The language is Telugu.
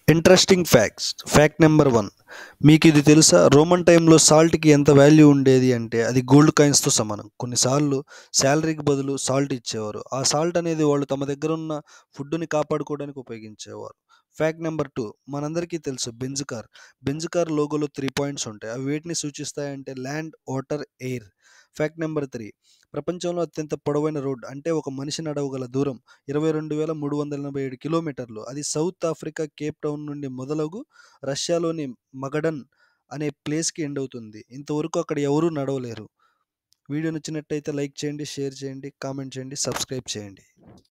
interesting facts fact number one మీకు ఇది తెలుసా రోమన్ టైంలో సాల్ట్కి ఎంత వాల్యూ ఉండేది అంటే అది గోల్డ్ కాయిన్స్తో సమానం కొన్నిసార్లు శాలరీకి బదులు సాల్ట్ ఇచ్చేవారు ఆ సాల్ట్ అనేది వాళ్ళు తమ దగ్గర ఉన్న ఫుడ్ని కాపాడుకోవడానికి ఉపయోగించేవారు ఫ్యాక్ట్ నెంబర్ టూ మనందరికీ తెలుసు బెంజ్ కార్ బెంజ్ కార్ లోగోలో త్రీ పాయింట్స్ ఉంటాయి అవి వేటిని సూచిస్తాయంటే land water air fact number three ప్రపంచంలో అత్యంత పొడవైన రోడ్ అంటే ఒక మనిషి నడవగల దూరం ఇరవై రెండు వేల మూడు వందల ఎనభై ఏడు కిలోమీటర్లు అది సౌత్ ఆఫ్రికా కేప్ టౌన్ నుండి మొదలగు రష్యాలోని మగడన్ అనే ప్లేస్కి ఎండ్ అవుతుంది ఇంతవరకు అక్కడ ఎవరూ నడవలేరు వీడియో నచ్చినట్టయితే లైక్ చేయండి షేర్ చేయండి కామెంట్ చేయండి సబ్స్క్రైబ్ చేయండి